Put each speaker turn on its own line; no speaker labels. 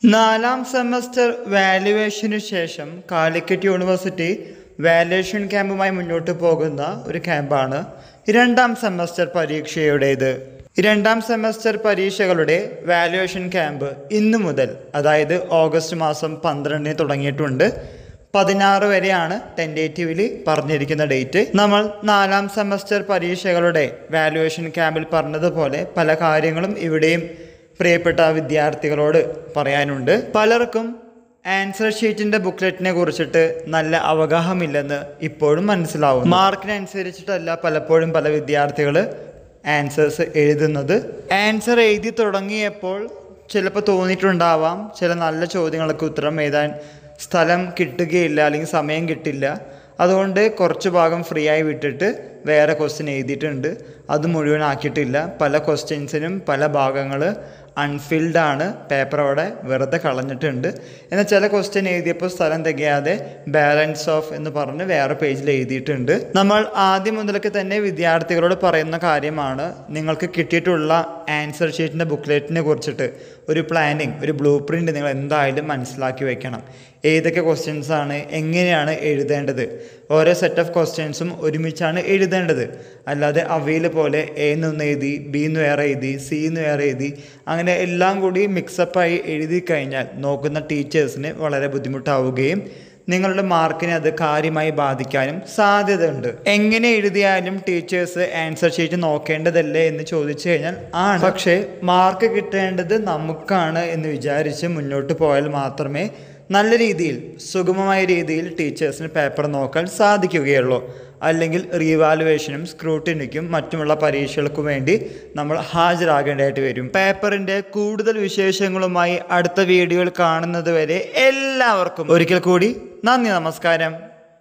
നാലാം സെമസ്റ്റർ വാല്യുവേഷന് ശേഷം Calicut university valuation ക്യാമ്പുമായി മുന്നോട്ട് പോകുന്ന ഒരു ക്യാമ്പാണ് രണ്ടാം സെമസ്റ്റർ പരീക്ഷയുടേത് രണ്ടാം സെമസ്റ്റർ പരീക്ഷകളുടെ വാല്യുവേഷൻ ക്യാമ്പ് ഇന്നു മുതൽ അതായത് ഓഗസ്റ്റ് മാസം പന്ത്രണ്ടിന് തുടങ്ങിയിട്ടുണ്ട് പതിനാറ് വരെയാണ് ടെൻറ്റേറ്റീവിൽ പറഞ്ഞിരിക്കുന്ന ഡേറ്റ് നമ്മൾ നാലാം സെമസ്റ്റർ പരീക്ഷകളുടെ വാല്യുവേഷൻ ക്യാമ്പിൽ പറഞ്ഞതുപോലെ പല കാര്യങ്ങളും ഇവിടെയും പ്രിയപ്പെട്ട വിദ്യാർത്ഥികളോട് പറയാനുണ്ട് പലർക്കും ആൻസർ ഷീറ്റിന്റെ ബുക്ക്ലെറ്റിനെ കുറിച്ചിട്ട് നല്ല അവഗാഹമില്ലെന്ന് ഇപ്പോഴും മനസ്സിലാവും മാർക്കിനനുസരിച്ചിട്ടല്ല പലപ്പോഴും പല വിദ്യാർത്ഥികൾ ആൻസേഴ്സ് എഴുതുന്നത് ആൻസർ എഴുതി തുടങ്ങിയപ്പോൾ ചിലപ്പോൾ തോന്നിയിട്ടുണ്ടാവാം ചില നല്ല ചോദ്യങ്ങൾക്ക് ഉത്തരം എഴുതാൻ സ്ഥലം കിട്ടുകയില്ല അല്ലെങ്കിൽ സമയം കിട്ടില്ല അതുകൊണ്ട് കുറച്ച് ഭാഗം ഫ്രീ ആയി വിട്ടിട്ട് വേറെ ക്വസ്റ്റ്യൻ എഴുതിയിട്ടുണ്ട് അത് മുഴുവനാക്കിയിട്ടില്ല പല ക്വസ്റ്റ്യൻസിനും പല ഭാഗങ്ങൾ അൺഫിൽഡ് ആണ് പേപ്പർ അവിടെ വെറുതെ കളഞ്ഞിട്ടുണ്ട് എന്നാൽ ചില ക്വസ്റ്റ്യൻ എഴുതിയപ്പോൾ സ്ഥലം തികയാതെ ബാലൻസ് ഓഫ് എന്ന് പറഞ്ഞ് വേറെ പേജിൽ എഴുതിയിട്ടുണ്ട് നമ്മൾ ആദ്യം മുതലൊക്കെ തന്നെ വിദ്യാർത്ഥികളോട് പറയുന്ന കാര്യമാണ് നിങ്ങൾക്ക് കിട്ടിയിട്ടുള്ള ആൻസർ ഷീറ്റിൻ്റെ ബുക്ക്ലെറ്റിനെ കുറിച്ചിട്ട് ഒരു പ്ലാനിങ് ഒരു ബ്ലൂ പ്രിൻ്റ് നിങ്ങൾ എന്തായാലും മനസ്സിലാക്കി വെക്കണം ഏതൊക്കെ ക്വസ്റ്റ്യൻസ് ആണ് എങ്ങനെയാണ് എഴുതേണ്ടത് ഓരോ സെറ്റ് ഓഫ് ക്വസ്റ്റ്യൻസും ഒരുമിച്ചാണ് എഴുതേണ്ടത് അല്ലാതെ അവയിൽ പോലെ എ നിന്ന് എഴുതി ബി എന്ന് വേറെ എഴുതി സി എന്ന് വേറെ എഴുതി അങ്ങനെ എല്ലാം കൂടി മിക്സപ്പായി എഴുതി കഴിഞ്ഞാൽ നോക്കുന്ന ടീച്ചേഴ്സിന് വളരെ ബുദ്ധിമുട്ടാവുകയും നിങ്ങളുടെ മാർക്കിനെ അത് കാര്യമായി ബാധിക്കാനും സാധ്യതയുണ്ട് എങ്ങനെ എഴുതിയാലും ടീച്ചേഴ്സ് ആൻസർ ഷീറ്റ് നോക്കേണ്ടതല്ലേ എന്ന് ചോദിച്ചു കഴിഞ്ഞാൽ ആണ് പക്ഷേ മാർക്ക് കിട്ടേണ്ടത് നമുക്കാണ് എന്ന് വിചാരിച്ച് മുന്നോട്ട് പോയാൽ മാത്രമേ നല്ല രീതിയിൽ സുഗമമായ രീതിയിൽ ടീച്ചേഴ്സിന് പേപ്പർ നോക്കാൻ സാധിക്കുകയുള്ളൂ അല്ലെങ്കിൽ റീവാലുവേഷനും സ്ക്രൂട്ടിനിക്കും മറ്റുമുള്ള പരീക്ഷകൾക്കും വേണ്ടി നമ്മൾ ഹാജരാകേണ്ടതായിട്ട് വരും പേപ്പറിൻ്റെ കൂടുതൽ വിശേഷങ്ങളുമായി അടുത്ത വീഡിയോയിൽ കാണുന്നത് വരെ എല്ലാവർക്കും ഒരിക്കൽ കൂടി നന്ദി നമസ്കാരം